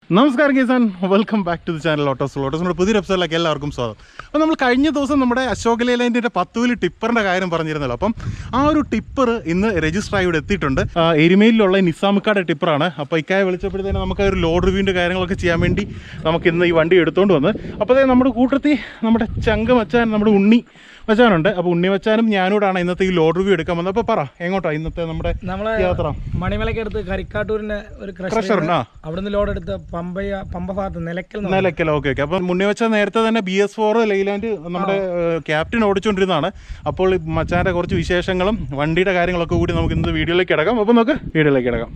നമസ്കാരം കേസാൻ welcome back to the channel Autos ഓട്ടോസിൻ്റെ പുതിയൊരു എപ്പിസോഡിലേക്ക് എല്ലാവർക്കും സ്വാഗതം അപ്പോൾ നമ്മൾ കഴിഞ്ഞ ദിവസം നമ്മുടെ അശോക് ലേലൈൻ്റെ പത്തുവിൽ ടിപ്പറിൻ്റെ കാര്യം പറഞ്ഞിരുന്നല്ലോ അപ്പം ആ ഒരു ടിപ്പർ ഇന്ന് രജിസ്റ്റർ ആയി ഇവിടെ എത്തിയിട്ടുണ്ട് ആ, എരുമേലിലുള്ള നിസാമുക്കാട് ടിപ്പറാണ് അപ്പോൾ ഇക്കായ വിളിച്ചപ്പോഴത്തേനും നമുക്ക് ആ ഒരു ലോഡ് റിവ്യൂവിൻ്റെ കാര്യങ്ങളൊക്കെ ചെയ്യാൻ വേണ്ടി നമുക്ക് ഇന്ന് ഈ വണ്ടി എടുത്തുകൊണ്ട് വന്ന് അപ്പോൾ ദേ നമ്മുടെ കൂട്ടത്തിൽ നമ്മുടെ ചങ്ക മച്ചാൻ നമ്മുടെ ഉണ്ണി മച്ചാനുണ്ട് അപ്പോൾ ഉണ്ണി മച്ചാനും ഞാനൂടാണ് ഇന്നത്തെ ഈ ലോഡ് റിവ്യൂ എടുക്കാൻ വന്നത് അപ്പോൾ പറ എങ്ങോട്ടാ ഇന്നത്തെ നമ്മുടെ നമ്മളെ യാത്ര മണിമലക്കടുത്ത് കരിക്കാട്ടൂരിന്റെ ഒരു ക്രഷർ ക്രഷറിനാ അവിടുന്ന് ലോഡ് എടുത്ത് പമ്പയ പമ്പ ഭാഗത്ത് നിലക്കൽ എന്ന് നിലയ്ക്കൽ ഓക്കെ ഓക്കെ അപ്പം മുന്നേ വെച്ച നേരത്തെ തന്നെ ബി എസ് ഫോർ ലൈലാൻഡ് നമ്മുടെ ക്യാപ്റ്റൻ ഓടിച്ചുകൊണ്ടിരുന്നതാണ് അപ്പോൾ ഈ മച്ചാൻ്റെ കുറച്ച് വിശേഷങ്ങളും വണ്ടിയുടെ കാര്യങ്ങളൊക്കെ കൂടി നമുക്ക് ഇന്നത്തെ വീഡിയോയിലേക്ക് കിടക്കാം അപ്പോൾ നമുക്ക് വീഡിയോയിലേക്ക് കിടക്കാം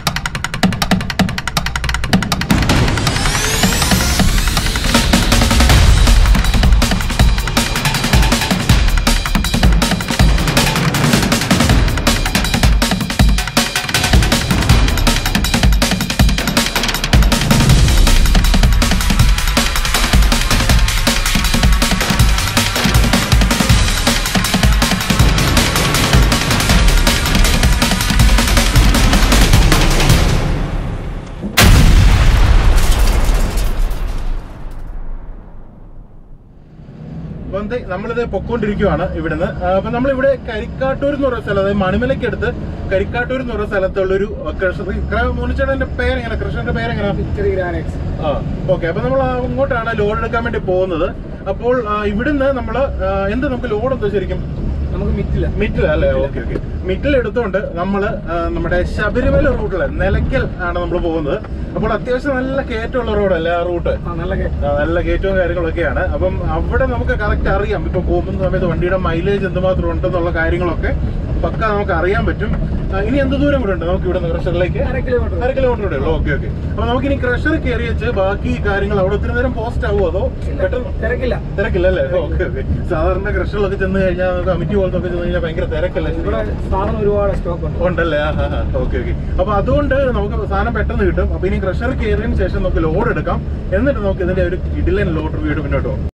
അപ്പം ദേ നമ്മളിത് പൊക്കോണ്ടിരിക്കുവാണ് ഇവിടുന്ന് ആ, അപ്പം നമ്മളിവിടെ കരിക്കാട്ടൂർ എന്ന് പറയുന്ന സ്ഥലം അതായത് മണിമലയ്ക്കടുത്ത് കരിക്കാട്ടൂർ എന്ന് പറയുന്ന സ്ഥലത്തുള്ളൊരു കൃഷ്ണ മുനിച്ചേട്ടൻ്റെ പേരെങ്ങനെ കൃഷ്ണന്റെ പേരെങ്ങനെ ഗ്രാനൈറ്റ്സ് ആ ഓക്കെ അപ്പൊ നമ്മൾ അങ്ങോട്ടാണ് ലോഡ് എടുക്കാൻ വേണ്ടി പോകുന്നത് അപ്പോൾ ആ, ഇവിടുന്ന് നമ്മൾ എന്ത് നമുക്ക് ലോഡ് എന്തോ ശരിക്കും നമുക്ക് മിറ്റില്ല മിറ്റിൽ അല്ലേ ഓക്കെ ഓക്കെ മിറ്റിൽ എടുത്തുകൊണ്ട് നമ്മൾ നമ്മുടെ ശബരിമല റൂട്ടില് നിലയ്ക്കൽ ആണ് നമ്മൾ പോകുന്നത് അപ്പോൾ അത്യാവശ്യം നല്ല കയറ്റമുള്ള റോഡല്ലേ ആ റൂട്ട് ആ നല്ല കേ- ആ, നല്ല കയറ്റവും കാര്യങ്ങളൊക്കെയാണ് അപ്പം അവിടെ നമുക്ക് കറക്റ്റ് അറിയാം ഇപ്പൊ പോകുന്ന സമയത്ത് വണ്ടിയുടെ മൈലേജ് എന്തുമാത്രം ഉണ്ടെന്നുള്ള കാര്യങ്ങളൊക്കെ പക്ക നമുക്ക് അറിയാൻ പറ്റും ആ, ഇനി എന്ത് ദൂരം കൂടെ ഉണ്ട് നമുക്ക് ഇവിടെ നിന്ന് ക്രഷറിലേക്ക് അര കിലോമീറ്റർ അര കിലോമീറ്റർ കൂടെ ഉള്ളൂ ഓക്കെ ഓക്കെ അപ്പൊ നമുക്ക് ഇനി ക്രഷർ കയറി വെച്ച് ബാക്കി കാര്യങ്ങൾ അവിടെ ഒത്തിരി നേരം പോസ്റ്റ് ആവുമോ അതോ പെട്ടെന്ന് തിരക്കില്ല തിരക്കില്ലല്ലേ ഓക്കെ ഓക്കെ സാധാരണ ക്രഷറിലൊക്കെ ചെന്ന് കഴിഞ്ഞാൽ നമുക്ക് കമ്മിറ്റി പോലത്തെ ഒക്കെ ചെന്ന് കഴിഞ്ഞാൽ ഭയങ്കര തിരക്കല്ലേ ഇവിടെ സാധനം ഒരുപാട് സ്റ്റോക്ക് ഉണ്ട് ഉണ്ടല്ലേ ഓക്കെ ഓക്കെ അപ്പൊ അതുകൊണ്ട് നമുക്ക് സാധനം പെട്ടെന്ന് കിട്ടും അപ്പൊ ഇനി ക്രഷർ കയറിയതിന് ശേഷം നമുക്ക് ലോഡ് എടുക്കാം എന്നിട്ട് നമുക്ക് ഇതിന്റെ ഒരു ഇഡിലൻ ലോഡ് വീട് മുന്നോട്ട് പോകും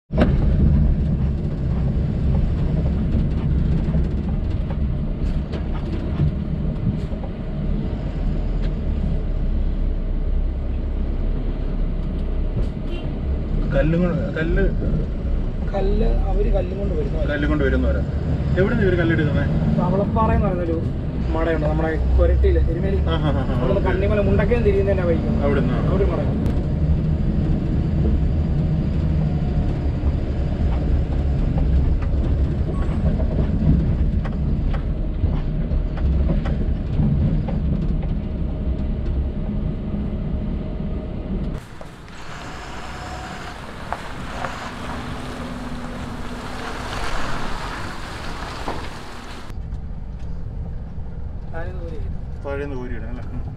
കല്ലും കൊണ്ട് കല്ല് കല്ല് അവര് കല്ലും കൊണ്ട് വരുന്ന കല്ലും കൊണ്ട് വരുന്നവരാ എവിടെ നിന്ന് ഇവര് കല്ലെടുക്കുന്നത് തവളപ്പാറ എന്ന് പറയുന്നൊരു മടയുണ്ട് നമ്മുടെ കൊരട്ടിയില് എരുമേലി അവിടുന്ന് കണ്ണിമല മുണ്ടക്കയം തിരിയുന്നതിന്റെ വഴിക്കും അവിടുന്ന് അവിടെ ഒരു മട ഞാനിത് ഊരി. താഴേന്ന് കോരിയിടാം അല്ലേ ഉം.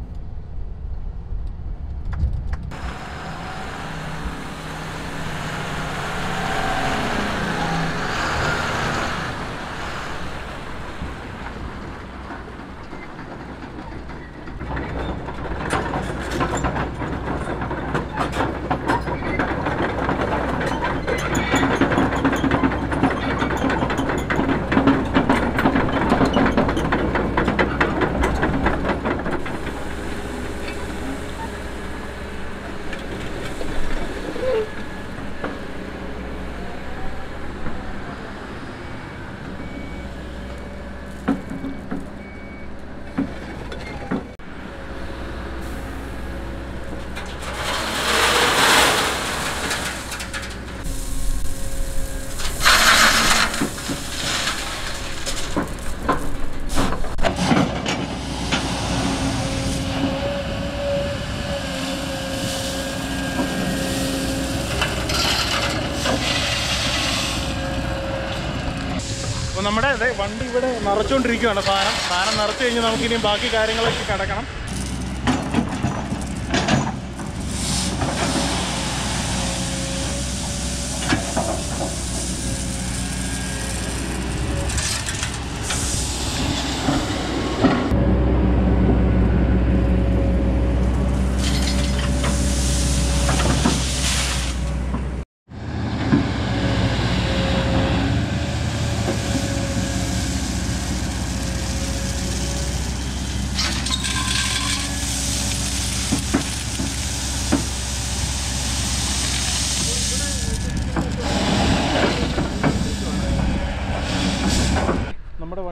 അപ്പോൾ നമ്മുടെ ദേ വണ്ടി ഇവിടെ നിറച്ചുകൊണ്ടിരിക്കുകയാണ് സാധനം സാധനം നിറച്ച് കഴിഞ്ഞ് നമുക്ക് ഇനിയും ബാക്കി കാര്യങ്ങളൊക്കെ കിടക്കണം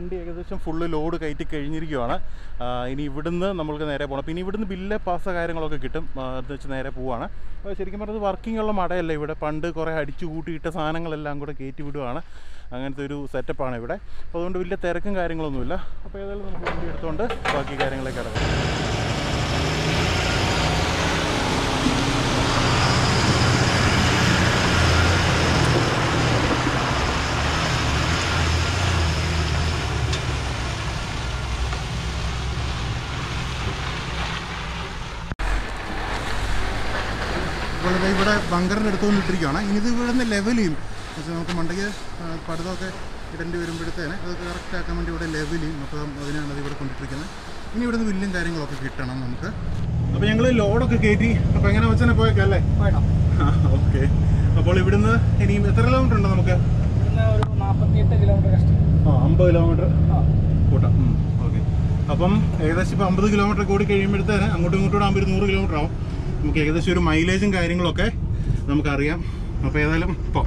വണ്ടി ഏകദേശം ഫുള്ള് ലോഡ് കയറ്റി കഴിഞ്ഞിരിക്കുകയാണ് ആ, ഇനി ഇവിടുന്ന് നമ്മൾക്ക് നേരെ പോകണം പിന്നെ ഇവിടുന്ന് ബില്ല് പാസ് കാര്യങ്ങളൊക്കെ കിട്ടും ആ, എന്ന് വെച്ച് നേരെ പോവാണ് അപ്പോൾ ശരിക്കും പറഞ്ഞത് വർക്കിംഗ് ഉള്ള മടയല്ല ഇവിടെ പണ്ട് കുറേ അടിച്ചു കൂട്ടിയിട്ട സാധനങ്ങളെല്ലാം കൂടെ കയറ്റി വിടുവാണ് അങ്ങനത്തെ ഒരു സെറ്റപ്പാണ് ഇവിടെ അപ്പോൾ അതുകൊണ്ട് വലിയ തിരക്കും കാര്യങ്ങളൊന്നുമില്ല അപ്പോൾ ഏതായാലും നമുക്ക് വണ്ടി എടുത്തുകൊണ്ട് ബാക്കി കാര്യങ്ങളൊക്കെ കിടക്കാം അപ്പോൾ ഇത് ഇവിടെ ബങ്കറിൻ്റെ അടുത്തുകൊണ്ട് ഇട്ടിരിക്കുകയാണ് ഇനി ഇത് ഇവിടെ നിന്ന് ലെവൽ ചെയ്യും പക്ഷേ നമുക്ക് മണ്ടയ്ക്ക് ആ, പടുതമൊക്കെ ഇടേണ്ടി വരുമ്പോഴത്തേന് അത് കറക്റ്റ് ആക്കാൻ വേണ്ടി ഇവിടെ ലെവൽ ചെയ്യും അപ്പം അതിനാണ് അത് ഇവിടെ കൊണ്ടിട്ടിരിക്കുന്നത് ഇനി ഇവിടുന്ന് ബില്ലും കാര്യങ്ങളൊക്കെ കിട്ടണം നമുക്ക് അപ്പോൾ ഞങ്ങൾ ലോഡൊക്കെ കയറ്റി അപ്പോൾ എങ്ങനെ വെച്ചാൽ പോയേക്കല്ലേ വേണം ഓക്കെ അപ്പോൾ ഇവിടുന്ന് ഇനിയും എത്ര കിലോമീറ്റർ ഉണ്ട് നമുക്ക് ഇവിടുന്ന് ഒരു നാൽപ്പത്തിയെട്ട് കിലോമീറ്റർ കഷ്ടം ആ അമ്പത് കിലോമീറ്റർ ആ കൂട്ടാം ഓക്കെ അപ്പം ഏകദേശം ഇപ്പോൾ അമ്പത് കിലോമീറ്റർ കൂടി കഴിയുമ്പോഴത്തേന് അങ്ങോട്ടും ഇങ്ങോട്ടും ആകുമ്പോൾ ഒരു നൂറ് കിലോമീറ്റർ ആവും നമുക്ക് ഏകദേശം ഒരു മൈലേജും കാര്യങ്ങളൊക്കെ നമുക്കറിയാം അപ്പോൾ ഏതായാലും ഇപ്പോൾ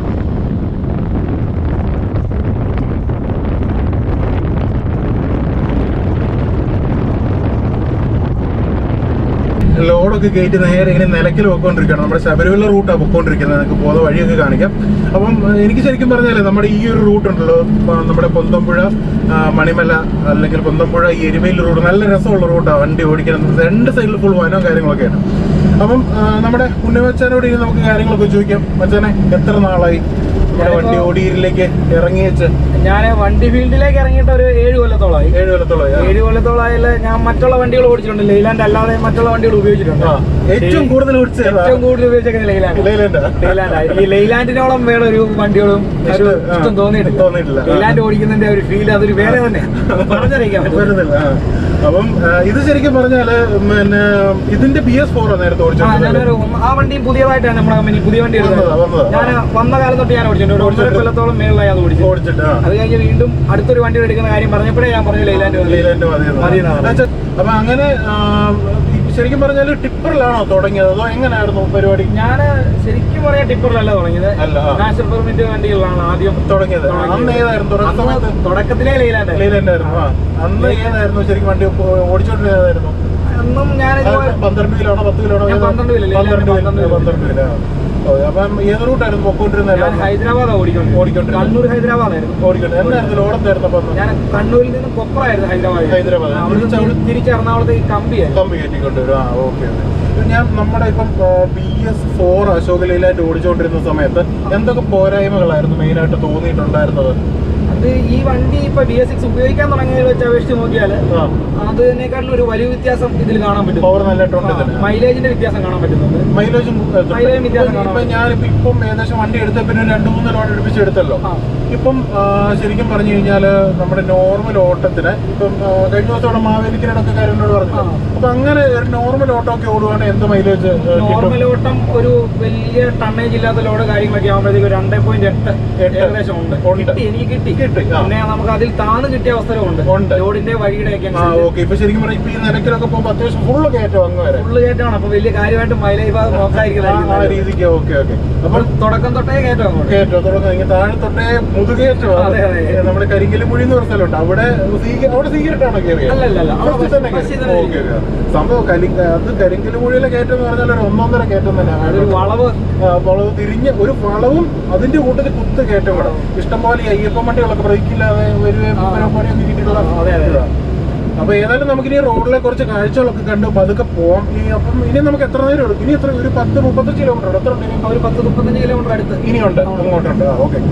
ലോഡൊക്കെ കയറ്റി നേരെ ഇങ്ങനെ നിലയ്ക്കൽ പൊക്കോണ്ടിരിക്കുകയാണ് നമ്മുടെ ശബരിമല റൂട്ടാണ് പൊക്കോണ്ടിരിക്കുന്നത് നിങ്ങൾക്ക് പോകുന്ന വഴിയൊക്കെ കാണിക്കാം അപ്പം ഏഹ്, എനിക്ക് ശരിക്കും പറഞ്ഞാലേ നമ്മുടെ ഈ ഒരു റൂട്ട് ഉണ്ടല്ലോ ആ, നമ്മുടെ പൊന്തമ്പുഴ ആ, മണിമല അല്ലെങ്കിൽ പൊന്തമ്പുഴ ഈ എരുമേൽ റൂട്ട് നല്ല രസമുള്ള റൂട്ടാണ് വണ്ടി ഓടിക്കുന്നത് രണ്ട് സൈഡിൽ ഫുൾ വനവും കാര്യങ്ങളൊക്കെയാണ് അപ്പം ആ, നമ്മുടെ ഉണ്ണിമച്ചാനോട് ഇനി നമുക്ക് കാര്യങ്ങളൊക്കെ ചോദിക്കാം മച്ചാനെ എത്ര നാളായി നമ്മുടെ വണ്ടി ഓടിയിരിലേക്ക് ഇറങ്ങി വെച്ച് ഞാൻ വണ്ടി ഫീൽഡിലേക്ക് ഇറങ്ങിയിട്ട് ഒരു ഏഴ് കൊല്ലത്തോളമായി ഏഴ് കൊല്ലത്തോളമായി ആ. ഏഴ് കൊല്ലത്തോളമായാൽ ഞാൻ മറ്റുള്ള വണ്ടികൾ ഓടിച്ചിട്ടുണ്ട് ലെയ്ലാൻഡ് അല്ലാതെ മറ്റുള്ള വണ്ടികൾ ഉപയോഗിച്ചിട്ടുണ്ട് ആ. ഏറ്റവും കൂടുതൽ ഓടിച്ചത് ഏതാ? ഏറ്റവും കൂടുതൽ ഉപയോഗിച്ചൊക്കെ ലെയ്ലാൻഡ് ലൈലാൻഡാ? ലെയ്ലാൻഡ് ഈ ലെയ്ലാൻഡിനോളം വേറെ ഒരു വണ്ടികളും ഒരു ഇഷ്ടം- ആ. ഇഷ്ടം തോന്നിയിട്ടില്ല തോന്നിയിട്ടില്ല. ആ. ലെയ്ലാൻഡ് ഓടിക്കുന്നതിന്റെ ഒരു ഫീൽ അതൊരു വേറെ തന്നെ പറഞ്ഞറിയിക്കാൻ പറ്റും വരുന്നില്ല ആ. അപ്പം ആ, ഇത് ശരിക്കും പറഞ്ഞാല് പിന്നെ ഇതിന്റെ ബി എസ് ഫോർ നേരത്തെ ആ, ഓടിച്ചത് ഞാനൊരു ആ വണ്ടിയും പുതിയതായിട്ടാണ് നമ്മുടെ കമ്പനി പുതിയ വണ്ടി എടുത്തത് വന്നതാ, വന്നതാ. ഞാൻ വന്ന കാലം തൊട്ട് ഞാൻ ഓടിച്ചിട്ടുണ്ട് ഒരു ഒന്നര കൊല്ലത്തോളം മേളിലായി അത് ഓടിച്ചു ഓടിച്ചിട്ട് ആ. അത് കഴിഞ്ഞ് വീണ്ടും അടുത്തൊരു വണ്ടി എടുക്കുന്ന കാര്യം പറഞ്ഞപ്പോഴേ ഞാൻ പറഞ്ഞു ലൈലാൻഡ് മതി. ലൈലാൻഡ് മതിയെന്ന്. മതിയെന്നാണ്. അച്ഛാ, അപ്പൊ അങ്ങനെ ആ, ഈ ശരിക്കും പറഞ്ഞാല് ടിപ്പറിലാണോ തുടങ്ങിയത് അതോ എങ്ങനെയായിരുന്നു പരിപാടി ഞാൻ ശരിക്കും പറയാൻ ടിപ്പറിലല്ല തുടങ്ങിയത് അല്ല ആ. നാഷണൽ പെർമിറ്റ് വണ്ടികളാണ് ആദ്യം തുടങ്ങിയത് ആ, അന്ന് ഏതായിരുന്നു തുടങ്ങിയ അന്ന് സമയത്ത് തുടക്കത്തിലേ ലൈലാൻഡ് ലൈലാൻഡ് ആയിരുന്നു ആ അന്ന് ഏതായിരുന്നു ശരിക്കും വണ്ടി ഓടിച്ചോണ്ടിരുന്നത് ഏതായിരുന്നു അന്നും ഞാൻ അത് പന്ത്രണ്ട് കിലോണോ പത്ത് കിലോണോ ഞാൻ ഏതാ? പന്ത്രണ്ട് കിലോ, പന്ത്രണ്ട് ലൈലാൻഡ് കിലോ പന്ത്രണ്ട് പന്ത്രണ്ട് കിലോ ആ. ഓ, അപ്പം ഏത് റൂട്ടായിരുന്നു പൊക്കോണ്ടിരുന്നത് ഞാൻ ഹൈദരാബാദ് ഓടിക്കൊണ്ട് ഓടിക്കൊണ്ടിരുന്നത്. കണ്ണൂർ ഹൈദരാബാദ് ആയിരുന്നു ഓടിക്കൊണ്ട് എന്തായിരുന്നു ലോഡെന്തായിരുന്നു അപ്പം അന്ന്? ഞാൻ കണ്ണൂരിൽ നിന്ന് കൊപ്രായിരുന്നു ഹൈദരാബാദ് ഹൈദരാബാദ്. തിരിച്ച് അവിടെ- തിരിച്ച് എറണാകുളത്തേക്ക് കമ്പിയായിരുന്നു കമ്പി കയറ്റിക്കൊണ്ടുവരും ആ ഓക്കെ ഓക്കെ ഞാൻ നമ്മുടെ ഇപ്പം B S four Ashok Leyland ഓടിച്ചുകൊണ്ടിരുന്ന സമയത്ത് എന്തൊക്കെ പോരായ്മകളായിരുന്നു മെയിനായിട്ട് തോന്നിയിട്ടുണ്ടായിരുന്നത് അത് ഈ വണ്ടി ഇപ്പൊ ബി എസ് സിക്സ് ഉപയോഗിക്കാൻ തുടങ്ങിയതിൽ വെച്ച് അപേക്ഷിച്ച് നോക്കിയാൽ ആ അതിനേക്കാളും ഒരു വലിയ വ്യത്യാസം ഇതിൽ കാണാൻ പറ്റും പവർ നല്ലതായിട്ടുണ്ട് ഇതിന് മൈലേജിന്റെ വ്യത്യാസം കാണാൻ പറ്റുന്നുണ്ട് മൈലേജും മൈലേജും വ്യത്യാസം കാണാൻ ഇപ്പം ഞാനിപ്പോൾ ഇപ്പം ഏകദേശം വണ്ടി എടുത്ത പിന്നെ രണ്ട് മൂന്ന് ലോഡ് എടുപ്പിച്ച് എടുത്തല്ലോ ആ. ഇപ്പം ആ, ശരിക്കും പറഞ്ഞു കഴിഞ്ഞാൽ നമ്മുടെ നോർമൽ ഓട്ടത്തിന് ഇപ്പം ആ, കഴിഞ്ഞ ദിവസം ഇവിടെ മാവേലിക്കരടൊക്കെ കാര്യങ്ങളോട് പറഞ്ഞു ആ. അപ്പൊ അങ്ങനെ ഒരു നോർമൽ ഓട്ടം ഒക്കെ ഓടുവാണെങ്കിൽ എന്ത് മൈലേജ് കിട്ടും നോർമൽ ഓട്ടം ഒരു വലിയ ടണ്ണേജ് ഇല്ലാത്ത ലോഡ് കാര്യങ്ങളൊക്കെ ആകുമ്പോഴത്തേക്ക് ഒരു രണ്ടേ പോയിന്റ് എട്ട് എട്ട്. ഏകദേശം ഉണ്ട് ഉണ്ട്. കിട്ടി എനിക്ക് കിട്ടി കിട്ടി, ആ. പിന്നെ നമുക്ക് അതിൽ താന്ന് കിട്ടിയ അവസരമുണ്ട് ഉണ്ട്. ലോഡിന്റെ വഴിയുടെ ഒക്കെ ആ ഓക്കെ ഇപ്പൊ ശരിക്കും പറഞ്ഞാൽ ഇപ്പൊ ഈ നിരക്കിലൊക്കെ പോകുമ്പോൾ അത്യാവശ്യം ഫുള്ള് കയറ്റം അങ്ങ് വരെ ഫുള്ള് കയറ്റമാണ് അപ്പൊ വലിയ കാര്യമായിട്ട് മൈലേജ് ഭാഗം ആ ആ നോക്കാതിരിക്കുന്നത് രീതിക്ക് ഓക്കെ ഓക്കെ അപ്പോൾ അപ്പോൾ തുടക്കം തൊട്ടേ കയറ്റം അങ്ങോട്ട് കയറ്റം തുടങ്ങും ഇങ്ങനെ താഴെ തൊട്ടേ മുതുകയറ്റം അതെ, അതെ. നമ്മുടെ കരിങ്കലുമുഴി എന്ന് പറഞ്ഞ സ്ഥലമുണ്ട് അവിടെ സ്വീക- അവിടെ സ്വീകരിട്ടാണോ കയറിയത് അല്ല, അല്ല, അല്ല. അവിടെ First തന്നെ first കയറി. തന്നെ ഓക്കെ, ഓക്കെ. സംഭവം കലി അത് കരിങ്കലുമുഴിയിലെ കയറ്റം എന്ന് പറഞ്ഞാൽ ഒരു ഒന്നൊന്നര കയറ്റം തന്നെയാണ് അതൊരു വളവ് ആ, വളവ് തിരിഞ്ഞ് ഒരു വളവും അതിന്റെ കൂട്ടത്തിൽ കുത്ത് കയറ്റം കൂടെ ഇഷ്ടംപോലെ ഈ അയ്യപ്പൻ വണ്ടികളൊക്കെ ബ്രേക്കില്ലാതെ വരുകയും ആ. പരമ്പരയൊക്കെ കിട്ടിയിട്ടുള്ള അതെ, അതെ. ഇതാ. അപ്പൊ ഏതായാലും നമുക്ക് ഇനി റോഡിലെ കുറച്ച് കാഴ്ചകളൊക്കെ കണ്ട് പതുക്കെ പോവാം ഈ അപ്പം ഇനി നമുക്ക് എത്ര നേരം എടുക്കും ഇനി എത്ര ഒരു പത്ത് മുപ്പത്തഞ്ച് കിലോമീറ്റർ എത്ര ഉണ്ട് ഇനി? ഒരു പത്ത് മുപ്പത്തഞ്ച് കിലോമീറ്റർ അടുത്ത് ഇനിയുണ്ട് അങ്ങോട്ടുണ്ട് ആ ഓക്കെ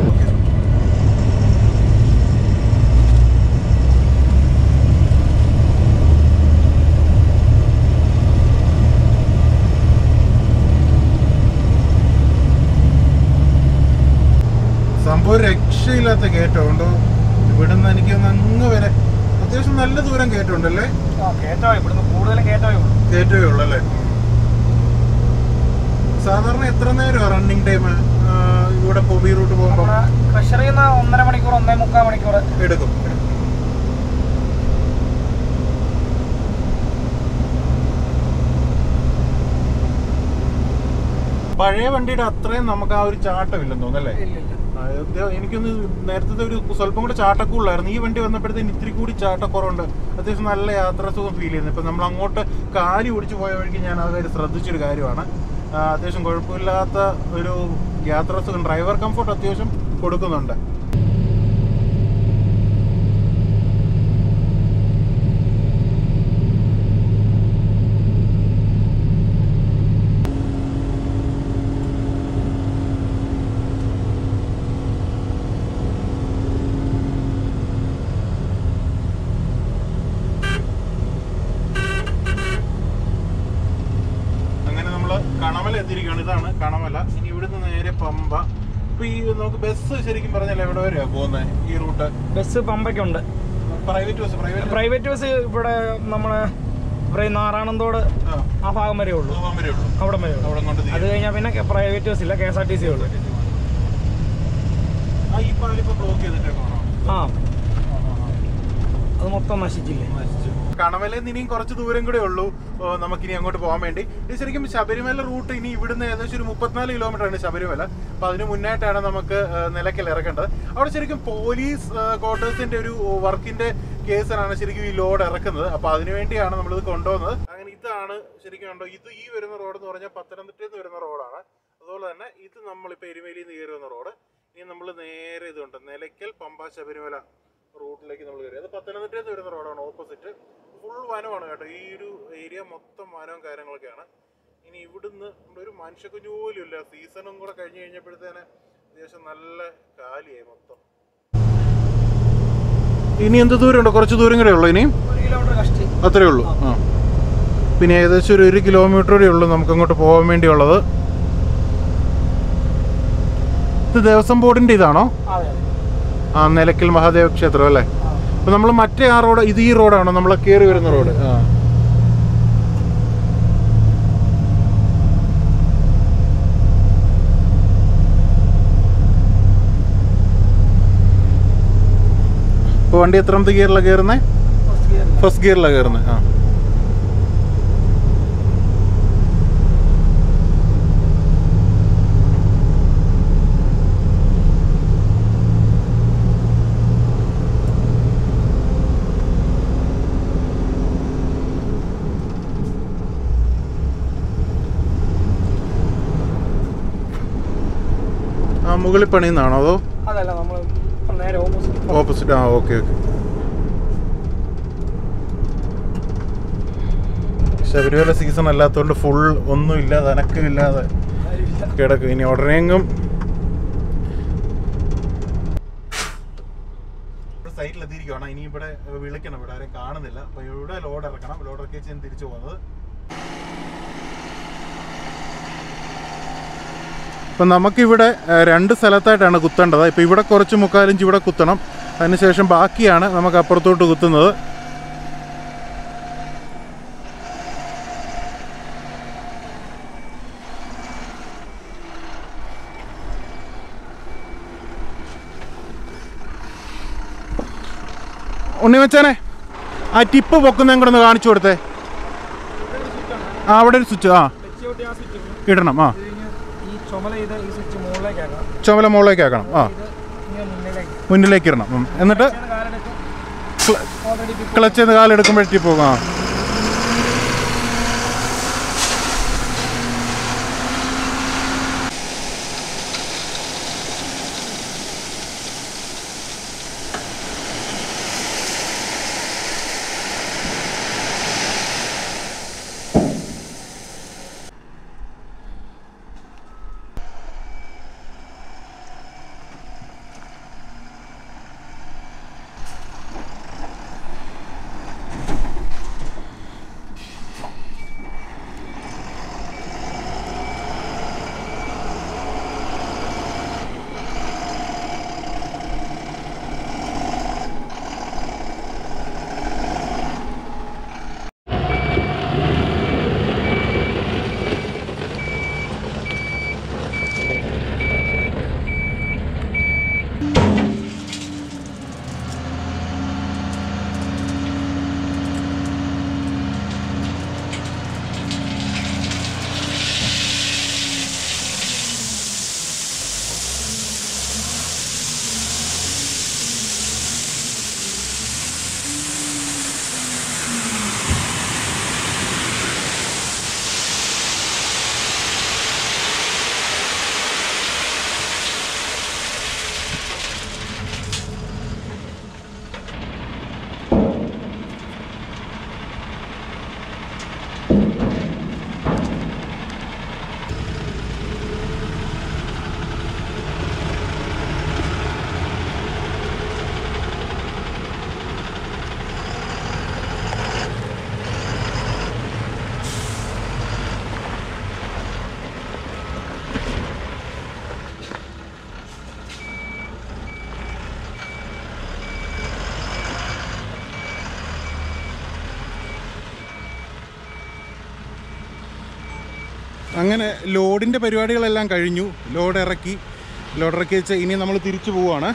സംഭവം ഒരു രക്ഷയില്ലാത്ത കയറ്റം ഉണ്ടോ ഇവിടുന്ന് എനിക്ക് ഒന്ന് അങ്ങ് വരെ അത്യാവശ്യം നല്ല ദൂരം കയറ്റം ഉണ്ടല്ലേ കയറ്റമായി ഇവിടുന്ന് കൂടുതലും കയറ്റമായി കയറ്റമേ ഉള്ളല്ലേ സാധാരണ എത്ര നേരം റണ്ണിങ് ടൈം ഇവിടെ പൊബി റൂട്ട് പോകുമ്പോൾ നമ്മുടെ ക്രഷറിൽ നിന്ന് ഒന്നര മണിക്കൂർ ഒന്നേ മുക്കാൽ മണിക്കൂർ എടുക്കും പഴയ വണ്ടിയുടെ അത്രയും നമുക്ക് ആ ഒരു ചാട്ടമില്ലെന്ന് തോന്നുന്നല്ലേ ഇല്ലില്ല ആ, ഇത് എനിക്കൊന്ന് നേരത്തെ ഒരു സ്വല്പം കൂടെ ചാട്ടക്കുള്ളായിരുന്നു ഈ വണ്ടി വന്നപ്പോഴത്തേന് ഇത്തിരി കൂടി ചാട്ടക്കുറവുണ്ട് അത്യാവശ്യം നല്ല യാത്രാസുഖം ഫീൽ ചെയ്യുന്നു ഇപ്പം നമ്മൾ അങ്ങോട്ട് കാലി ഓടിച്ചു പോയ വഴിക്ക് ഞാൻ അത് കാര്യം ശ്രദ്ധിച്ചൊരു കാര്യമാണ് ആ, അത്യാവശ്യം കുഴപ്പമില്ലാത്ത ഒരു യാത്രാസുഖം ഡ്രൈവർ കംഫർട്ട് അത്യാവശ്യം കൊടുക്കുന്നുണ്ട് അങ്ങനെ നമ്മൾ കണമല എത്തിയിരിക്കുകയാണ് ഇതാണ് കണമല ഇനി ഇവിടുന്ന് നേരെ പമ്പ ഇപ്പൊ ഈ നമുക്ക് ബസ് ശരിക്കും പറഞ്ഞാൽ എവിടെ വരെയാ പോകുന്നത് ഈ റൂട്ട് ബസ് പമ്പയ്ക്കുണ്ട് private bus private private bus ഇവിടെ നമ്മളെ ഇവിടെ ഈ നാറാണന്തോട് ആ ഭാഗം വരെ ഉള്ളൂ വരെ ഉള്ളൂ അവിടെ വരെ ഉള്ളൂ അവിടെ കൊണ്ട് അത് കഴിഞ്ഞാൽ പിന്നെ പ്രൈവറ്റ് ബസ് ഇല്ല K S R T C ഉള്ളൂ ആ ഈ പാലിപ്പോ ബ്ലോക്ക് ചെയ്തിട്ടേക്കാണോ ആ അത് മൊത്തം നശിച്ചില്ലേ കണമലയിൽ നിന്ന് ഇനിയും കുറച്ച് ദൂരം കൂടെ ഉള്ളൂ ഓ, നമുക്കിനി അങ്ങോട്ട് പോകാൻ വേണ്ടി ഇത് ശരിക്കും ശബരിമല റൂട്ട് ഇനി ഇവിടുന്ന് ഏകദേശം ഒരു മുപ്പത്തിനാല് കിലോമീറ്റർ ആണ് ശബരിമല അപ്പൊ അതിന് മുന്നായിട്ടാണ് നമുക്ക് ആ, നിലയ്ക്കൽ ഇറക്കേണ്ടത് അവിടെ ശരിക്കും പോലീസ് ക്വാർട്ടേഴ്സിന്റെ ഒരു വർക്കിന്റെ കേസിലാണ് ശരിക്കും ഈ ലോഡ് ഇറക്കുന്നത് അപ്പൊ അതിനു വേണ്ടിയാണ് നമ്മളിത് കൊണ്ടുവന്നത് അങ്ങനെ ഇതാണ് ശരിക്കും കണ്ടോ ഇത് ഈ വരുന്ന റോഡ് എന്ന് പറഞ്ഞാൽ പത്തനംതിട്ടയിൽ നിന്ന് വരുന്ന റോഡാണ് അതുപോലെ തന്നെ ഇത് നമ്മളിപ്പോൾ എരുമേലിയിൽ നിന്ന് കയറി വന്ന റോഡ് ഇനി നമ്മൾ നേരെ ഇതുണ്ട് നിലയ്ക്കൽ പമ്പ ശബരിമല റൂട്ടിലേക്ക് നമ്മൾ കയറി അത് പത്തനംതിട്ടയിൽ നിന്ന് വരുന്ന റോഡാണ് ഓപ്പോസിറ്റ് ഫുൾ വനമാണ് കേട്ടോ ഈ ഒരു ഏരിയ മൊത്തം വനവും കാര്യങ്ങളൊക്കെയാണ് ഇനി ഇവിടുന്ന് ഇവിടെ ഒരു മനുഷ്യക്കുഞ്ഞു പോലും ഇല്ല സീസണും കൂടെ കഴിഞ്ഞ് കഴിഞ്ഞപ്പോഴത്തേന് അത്യാവശ്യം നല്ല കാലിയായി മൊത്തം ഇനി എന്ത് ദൂരമുണ്ട് കുറച്ച് ദൂരം കൂടെ ഉള്ളൂ ഇനിയും ഒരു കിലോമീറ്റർ കഷ്ടി അത്രേ ഉള്ളൂ ആ പിന്നെ ഏകദേശം ഒരു ഒരു കിലോമീറ്റർ കൂടെ ഉള്ളൂ നമുക്ക് അങ്ങോട്ട് പോകാൻ വേണ്ടിയുള്ളത് ഇത് ദേവസ്വം ബോർഡിന്റെ ഇതാണോ അതെ ആ നിലയ്ക്കൽ മഹാദേവ ക്ഷേത്രം അല്ലേ അപ്പൊ നമ്മൾ മറ്റേ ആ റോഡ് ഇത് ഈ റോഡാണോ നമ്മൾ കയറി വരുന്ന റോഡ് ആ ഇപ്പൊ വണ്ടി എത്രാമത്തെ ഗിയറിലാണ് കയറുന്നത് ഫസ്റ്റ് ഗിയറിലാണ് കയറുന്നത് ആ ആ മുകളിൽ പണിയുന്നതാണോ അതോ അതല്ല നമ്മൾ നേരെ ഓപ്പോസിറ്റ് ഓപ്പോസിറ്റ് ആ ഓക്കെ ഓക്കെ ശബരിമല സീസൺ അല്ലാത്തതുകൊണ്ട് ഫുൾ ഒന്നും ഇല്ലാതെ അനക്കമില്ലാതെ കിടക്കും ഇനി ഉടനെയെങ്കും സൈറ്റിലെത്തിയിരിക്കുവാണ് ഇനി ഇവിടെ വിളിക്കണം ഇവിടെ ആരെയും കാണുന്നില്ല അപ്പൊ ഇവിടെ ലോഡ് ഇറക്കണം ലോഡ് ഇറക്കി വെച്ച് ഞാൻ തിരിച്ചു പോകുന്നത് അപ്പം നമുക്കിവിടെ ഏഹ്, രണ്ട് സ്ഥലത്തായിട്ടാണ് കുത്തേണ്ടത് ഇപ്പം ഇവിടെ കുറച്ച് മുക്കാലിഞ്ച് ഇവിടെ കുത്തണം അതിനുശേഷം ബാക്കിയാണ് നമുക്ക് അപ്പുറത്തോട്ട് കുത്തുന്നത് ഉണ്ണിമച്ചാനെ ആ ടിപ്പ് പൊക്കുന്നതും കൂടെ ഒന്ന് കാണിച്ചു കൊടുത്തേ ആ അവിടെ ഒരു സ്വിച്ച് ആ തെച്ചിയോട്ടി ആ സ്വിച്ച് ഇടണം ആ ഈ ചുമല ചെയ്ത് ഈ സ്വിച്ച് മുകളിലേക്കാക്കാം ചുമല മുകളിലേക്ക് ആക്കണം ആ ഇത് ഇങ്ങനെ മുന്നിലേക്ക് മുന്നിലേക്ക് ഇടണം ഉം. എന്നിട്ട് കാലെടുക്കും ക്ല- ഓൾറെഡി ക്ലച്ച് ചെയ്ത് കാലെടുക്കുമ്പോഴേക്ക് പോകും ആ അങ്ങനെ ലോഡിൻ്റെ പരിപാടികളെല്ലാം കഴിഞ്ഞു ലോഡ് ഇറക്കി ലോഡ് ഇറക്കി വെച്ച് ഇനി നമ്മൾ തിരിച്ചു പോവുകയാണ്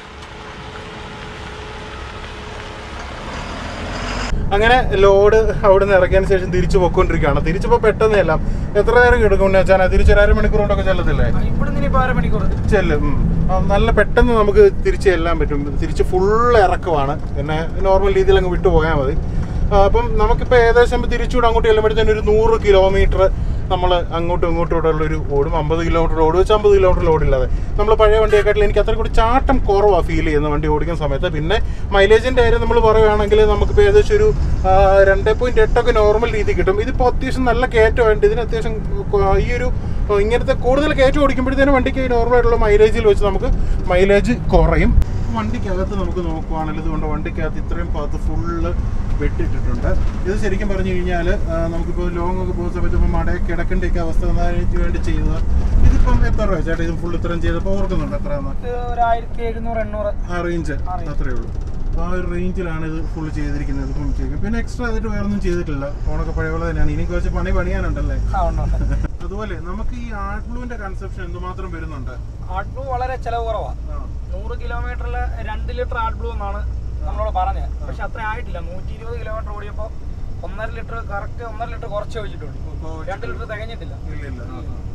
അങ്ങനെ ലോഡ് അവിടെ നിന്ന് ഇറക്കിയതിന് ശേഷം തിരിച്ചു പൊയ്ക്കൊണ്ടിരിക്കുകയാണ് തിരിച്ചപ്പോൾ പെട്ടെന്ന് എല്ലാം എത്ര നേരം കിടക്കും വെച്ചാൽ തിരിച്ചൊരു അരമണിക്കൂർ കൊണ്ടൊക്കെ ചെല്ലത്തില്ലേ ഇവിടുന്ന് ഇനിയിപ്പോ അരമണിക്കൂർ ചെല്ലും ഉം. ആ, നല്ല പെട്ടെന്ന് നമുക്ക് തിരിച്ച് ചെല്ലാൻ പറ്റും തിരിച്ച് ഫുൾ ഇറക്കമാണ് പിന്നെ നോർമൽ രീതിയിൽ അങ്ങ് വിട്ടു പോയാൽ മതി ആ, അപ്പം നമുക്കിപ്പോൾ ഏകദേശം തിരിച്ചുകൂടെ അങ്ങോട്ട് ചെല്ലുമ്പോഴത്തേനും ഒരു നൂറ് കിലോമീറ്റർ നമ്മൾ അങ്ങോട്ടും ഇങ്ങോട്ടും ഉള്ള ഒരു ഓടും അമ്പത് കിലോമീറ്റർ ഓടും വെച്ച് അമ്പത് കിലോമീറ്റർ ഓടില്ലാതെ നമ്മൾ പഴയ വണ്ടിയെക്കാട്ടിൽ എനിക്ക് അത്ര കൂടി ചാട്ടം കുറവാണ് ഫീൽ ചെയ്യുന്ന വണ്ടി ഓടിക്കുന്ന സമയത്ത് പിന്നെ മൈലേജിൻ്റെ കാര്യം നമ്മൾ പറയുകയാണെങ്കിൽ നമുക്കിപ്പോൾ ഏകദേശം ഒരു രണ്ട് പോയിൻറ്റ് എട്ടൊക്കെ നോർമൽ രീതി കിട്ടും ഇതിപ്പോൾ അത്യാവശ്യം നല്ല കയറ്റമുണ്ട് ഇതിന് അത്യാവശ്യം കൊ- ഈ ഒരു അപ്പോൾ ഇങ്ങനത്തെ കൂടുതൽ കയറ്റം ഓടിക്കുമ്പോഴത്തേനും വണ്ടിക്ക് നോർമൽ ആയിട്ടുള്ള മൈലേജിൽ വെച്ച് നമുക്ക് മൈലേജ് കുറയും വണ്ടിക്കകത്ത് നമുക്ക് നോക്കുവാണെങ്കിൽ ഇതുകൊണ്ട് വണ്ടിക്കകത്ത് ഇത്രയും ഭാഗത്ത് ഫുള്ള് വെട്ടിട്ടിട്ടുണ്ട് ഇത് ശരിക്കും പറഞ്ഞു കഴിഞ്ഞാൽ നമുക്കിപ്പോൾ ലോങ് ഒക്കെ പോകുന്ന സമയത്ത് ഇപ്പോൾ മടയെ കിടക്കേണ്ടൊക്കെ അവസ്ഥ വന്നതിന് വേണ്ടി ചെയ്തത് ഇതിപ്പം എത്ര രൂപ ചേട്ടാ ഇത് ഫുൾ ഇത്രയും ചെയ്തപ്പോൾ ഓർക്കുന്നുണ്ട് എത്രയാന്ന് ഒരു ആയിരത്തി എഴുന്നൂറ് എണ്ണൂറ് ആ റേഞ്ച് അത്രയേ ഉള്ളൂ അപ്പോൾ ആ ഒരു റേഞ്ചിലാണ് ഇത് ഫുൾ ചെയ്തിരിക്കുന്നത് ഇപ്പം ചെയ്യും പിന്നെ എക്സ്ട്രാ ആയിട്ട് വേറെ ഒന്നും ചെയ്തിട്ടില്ല ഫോണൊക്കെ പഴയ പോലെ തന്നെയാണ് ഇനി കുറച്ച് പണി പണിയാനുണ്ടല്ലേ ആ ഉണ്ട് അതുപോലെ നമുക്ക് ഈ ആർട്ട് ബ്ലൂവിന്റെ കൺസെപ്ഷൻ എന്തുമാത്രം വരുന്നുണ്ട് ആർട്ട് ബ്ലൂ വളരെ ചെലവ് കുറവാണ് നൂറ് കിലോമീറ്ററിൽ രണ്ട് ലിറ്റർ ആർട്ട് ബ്ലൂ എന്നാണ് നമ്മളോട് പറഞ്ഞത് പക്ഷെ അത്ര ആയിട്ടില്ല നൂറ്റി ഇരുപത് കിലോമീറ്റർ ഓടിയപ്പോൾ ഒന്നര ലിറ്റർ കറക്റ്റ് ഒന്നര ലിറ്റർ കുറച്ച് ഒഴിച്ചിട്ടുണ്ട് രണ്ട് ലിറ്റർ തികഞ്ഞിട്ടില്ല ഇല്ല ഇല്ല ആ, ആ.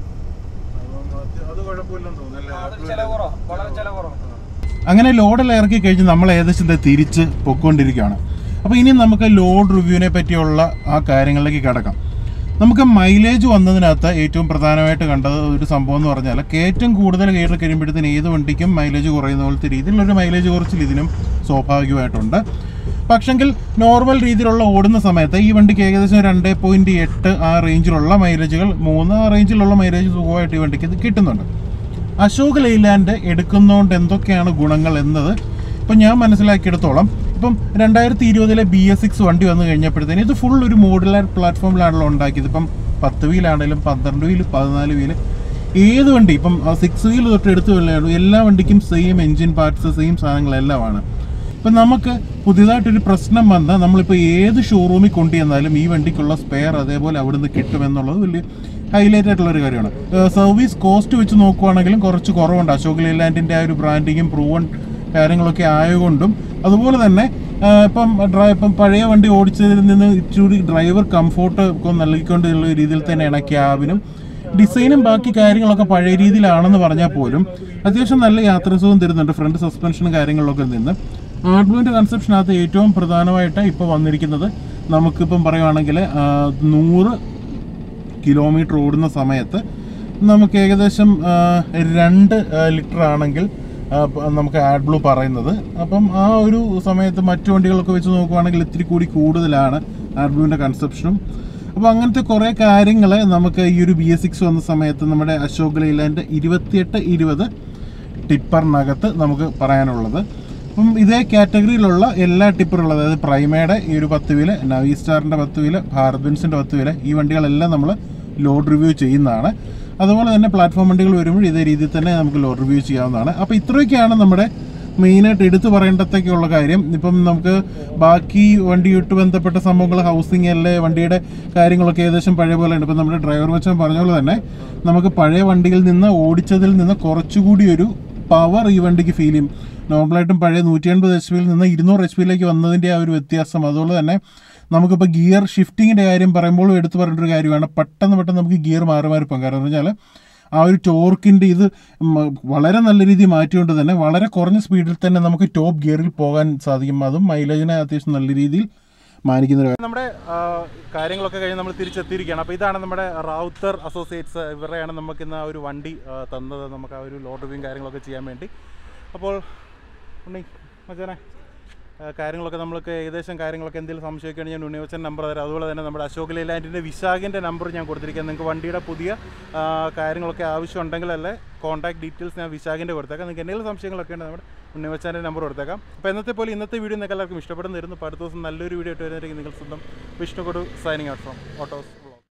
അപ്പം അത് അത് കുഴപ്പമില്ലെന്ന് തോന്നുന്നല്ലേ അതൊരു ചെലവ് കുറവാണ് വളരെ ചെലവ് കുറവാണ് അങ്ങനെ ലോഡെല്ലാം ഇറക്കി കഴിഞ്ഞ് നമ്മൾ ഏകദേശം ദേ തിരിച്ച് പൊയ്ക്കൊണ്ടിരിക്കുകയാണ് അപ്പോൾ ഇനി നമുക്ക് ലോഡ് റിവ്യൂവിനെ പറ്റിയുള്ള ആ കാര്യങ്ങളിലേക്ക് കിടക്കാം നമുക്ക് മൈലേജ് വന്നതിനകത്ത് ഏറ്റവും പ്രധാനമായിട്ട് കണ്ടത് ഒരു സംഭവം എന്ന് പറഞ്ഞാൽ കയറ്റം കൂടുതൽ കയറി കഴിയുമ്പോഴത്തേന് ഏത് വണ്ടിക്കും മൈലേജ് കുറയുന്ന പോലത്തെ രീതിയിലുള്ളൊരു മൈലേജ് കുറച്ചിൽ ഇതിനും സ്വാഭാവികമായിട്ടുണ്ട് പക്ഷെങ്കിൽ നോർമൽ രീതിയിലുള്ള ഓടുന്ന സമയത്ത് ഈ വണ്ടിക്ക് ഏകദേശം രണ്ട് പോയിൻറ്റ് എട്ട് ആ റേഞ്ചിലുള്ള മൈലേജുകൾ മൂന്ന് ആ റേഞ്ചിലുള്ള മൈലേജ് സുഖമായിട്ട് ഈ വണ്ടിക്ക് ഇത് കിട്ടുന്നുണ്ട് അശോക് ലൈലാൻഡ് എടുക്കുന്നതുകൊണ്ട് എന്തൊക്കെയാണ് ഗുണങ്ങൾ എന്നത് ഇപ്പം ഞാൻ മനസ്സിലാക്കിയെടുത്തോളം ഇപ്പം രണ്ടായിരത്തി ഇരുപതിലെ ബി എസ് സിക്സ് വണ്ടി വന്നു കഴിഞ്ഞപ്പോഴത്തേന് ഇത് ഫുൾ ഒരു മോഡുലാർ പ്ലാറ്റ്ഫോമിലാണല്ലോ ഉണ്ടാക്കിയത് ഇപ്പം പത്ത് വീലാണെങ്കിലും പന്ത്രണ്ട് വീല് പതിനാല് വീല് ഏത് വണ്ടി ഇപ്പം സിക്സ് വീൽ തൊട്ട് എടുത്തു വല്ലതും എല്ലാ വണ്ടിക്കും സെയിം എൻജിൻ പാർട്സ് സെയിം സാധനങ്ങളെല്ലാമാണ് ഇപ്പം നമുക്ക് പുതിയതായിട്ടൊരു പ്രശ്നം വന്നാൽ നമ്മളിപ്പോൾ ഏത് ഷോറൂമിൽ കൊണ്ടുചെന്നാലും ഈ വണ്ടിക്കുള്ള സ്പെയർ അതേപോലെ അവിടുന്ന് കിട്ടുമെന്നുള്ളത് വലിയ ഹൈലൈറ്റ് ആയിട്ടുള്ള ഒരു കാര്യമാണ് സർവീസ് കോസ്റ്റ് വെച്ച് നോക്കുവാണെങ്കിലും കുറച്ച് കുറവുണ്ട് അശോക് ലേലാൻഡിൻ്റെ ആ ഒരു ബ്രാൻഡിങ്ങും പ്രൂവൺ കാര്യങ്ങളൊക്കെ ആയതുകൊണ്ടും അതുപോലെ തന്നെ ആ, ഇപ്പം ഡ്രൈ ഇപ്പം പഴയ വണ്ടി ഓടിച്ചതിൽ നിന്ന് ഇച്ചിരി ഡ്രൈവർ കംഫോർട്ട് ഒക്കെ നൽകിക്കൊണ്ടുള്ള രീതിയിൽ തന്നെയാണ് ക്യാബിനും ഡിസൈനും ബാക്കി കാര്യങ്ങളൊക്കെ പഴയ രീതിയിലാണെന്ന് പറഞ്ഞാൽ പോലും അത്യാവശ്യം നല്ല യാത്രാസുഖം തരുന്നുണ്ട് ഫ്രണ്ട് സസ്പെൻഷനും കാര്യങ്ങളിലൊക്കെ നിന്ന് ആർഡ്ലുവിൻ്റെ കൺസെപ്ഷനകത്ത് ഏറ്റവും പ്രധാനമായിട്ട് ഇപ്പോൾ വന്നിരിക്കുന്നത് നമുക്കിപ്പം പറയുവാണെങ്കിൽ ആ, നൂറ് കിലോമീറ്റർ ഓടുന്ന സമയത്ത് നമുക്ക് ഏകദേശം ആ, രണ്ട് ലിറ്റർ ആണെങ്കിൽ ആ, പ- നമുക്ക് ആഡ് ബ്ലൂ പറയുന്നത് അപ്പം ആ ഒരു സമയത്ത് മറ്റു വണ്ടികളൊക്കെ വെച്ച് നോക്കുവാണെങ്കിൽ ഇത്തിരി കൂടി കൂടുതലാണ് ആഡ് ബ്ലൂവിൻ്റെ കൺസെപ്ഷനും അപ്പോൾ അങ്ങനത്തെ കുറേ കാര്യങ്ങൾ നമുക്ക് ഈ ഒരു ബി എസ് സിക്സ് വന്ന സമയത്ത് നമ്മുടെ അശോക് ലൈലാൻഡ് ഇരുപത്തിയെട്ട് ഇരുപത് ടിപ്പറിനകത്ത് നമുക്ക് പറയാനുള്ളത് അപ്പം ഇതേ കാറ്റഗറിയിലുള്ള എല്ലാ ടിപ്പറുകളും അതായത് പ്രൈമയുടെ ഈ ഒരു പത്ത് വീല് നവി സ്റ്റാറിൻ്റെ പത്ത് വീല് ഭാരത് ബെൻസിൻ്റെ പത്ത് വീല് ഈ വണ്ടികളെല്ലാം നമ്മൾ ലോഡ് റിവ്യൂ ചെയ്യുന്നതാണ് അതുപോലെ തന്നെ പ്ലാറ്റ്ഫോം വണ്ടികൾ വരുമ്പോൾ ഇതേ രീതിയിൽ തന്നെ നമുക്ക് ലോഡ് റിവ്യൂ ചെയ്യാവുന്നതാണ് അപ്പോൾ ഇത്രയൊക്കെയാണ് നമ്മുടെ മെയിനായിട്ട് എടുത്തു പറയേണ്ടതൊക്കെയുള്ള കാര്യം ഇപ്പം നമുക്ക് ബാക്കി വണ്ടിയായിട്ട് ബന്ധപ്പെട്ട സംഭവങ്ങൾ ഹൗസിംഗ് അല്ലേ വണ്ടിയുടെ കാര്യങ്ങളൊക്കെ ഏകദേശം പഴയ പോലെ ഉണ്ട് ഇപ്പം നമ്മുടെ ഡ്രൈവർ വെച്ചാൽ പറഞ്ഞ പോലെ തന്നെ നമുക്ക് പഴയ വണ്ടിയിൽ നിന്ന് ഓടിച്ചതിൽ നിന്ന് കുറച്ചുകൂടി ഒരു പവർ ഈ വണ്ടിക്ക് ഫീൽ ചെയ്യും നോർമലായിട്ടും പഴയ നൂറ്റി എൺപത് എച്ച് പിയിൽ നിന്ന് ഇരുന്നൂറ് എച്ച് പിയിലേക്ക് വന്നതിൻ്റെ ആ ഒരു വ്യത്യാസം അതുപോലെ തന്നെ നമുക്കിപ്പോൾ ഗിയർ ഷിഫ്റ്റിങ്ങിൻ്റെ കാര്യം പറയുമ്പോഴും എടുത്തു പറയേണ്ട ഒരു കാര്യമാണ് പെട്ടെന്ന് പെട്ടെന്ന് നമുക്ക് ഗിയർ മാറി മാറി പോകാം കാരണം എന്ന് വെച്ചാൽ ആ ഒരു ടോർക്കിൻ്റെ ഇത് മ- വളരെ നല്ല രീതിയിൽ മാറ്റിക്കൊണ്ട് തന്നെ വളരെ കുറഞ്ഞ സ്പീഡിൽ തന്നെ നമുക്ക് ടോപ്പ് ഗിയറിൽ പോകാൻ സാധിക്കും അതും മൈലേജിനെ അത്യാവശ്യം നല്ല രീതിയിൽ മാനിക്കുന്ന ഒരു നമ്മുടെ കാര്യങ്ങളൊക്കെ കഴിഞ്ഞ് നമ്മൾ തിരിച്ചെത്തിയിരിക്കുകയാണ് അപ്പോൾ ഇതാണ് നമ്മുടെ റൗത്തർ അസോസിയേറ്റ്സ് ഇവരെയാണ് നമുക്ക് ഇന്ന് ആ ഒരു വണ്ടി ആ, തന്നത് നമുക്ക് ആ ഒരു ലോഡ് റിവ്യൂയും കാര്യങ്ങളൊക്കെ ചെയ്യാൻ വേണ്ടി അപ്പോൾ ഉണ്ണി മച്ചാനെ ആ, കാര്യങ്ങളൊക്കെ നമ്മൾക്ക് ഏകദേശം കാര്യങ്ങളൊക്കെ എന്തെങ്കിലും സംശയമൊക്കെയാണ് ഞാൻ ഉണ്ണിവച്ചൻ നമ്പർ തരാം അതുപോലെ തന്നെ നമ്മുടെ അശോക് ലൈലാൻഡിൻ്റെ വിശാഖിൻ്റെ നമ്പർ ഞാൻ കൊടുത്തിരിക്കാം നിങ്ങൾക്ക് വണ്ടിയുടെ പുതിയ ആ, കാര്യങ്ങളൊക്കെ ആവശ്യമുണ്ടെങ്കിലല്ലേ കോൺടാക്ട് ഡീറ്റെയിൽസ് ഞാൻ വിശാഖിൻ്റെ കൊടുത്തേക്കാം നിങ്ങൾക്ക് എന്തെങ്കിലും സംശയങ്ങളൊക്കെ ഉണ്ട് നമ്മുടെ ഉണ്ണിവച്ചാൻ്റെ നമ്പർ കൊടുത്തേക്കാം അപ്പോൾ എന്നത്തെ പോലെ ഇന്നത്തെ വീഡിയോ നിങ്ങൾക്ക് എല്ലാവർക്കും ഇഷ്ടപ്പെടുന്നിരുന്നു അപ്പോൾ അടുത്ത ദിവസം നല്ലൊരു വീഡിയോ ആയിട്ട് വരുന്നതായിരിക്കും നിങ്ങൾ സ്വന്തം വിഷ്ണുകൊടു സൈനിങ് ഔട്ട് ഫ്രോം ഓട്ടോസ്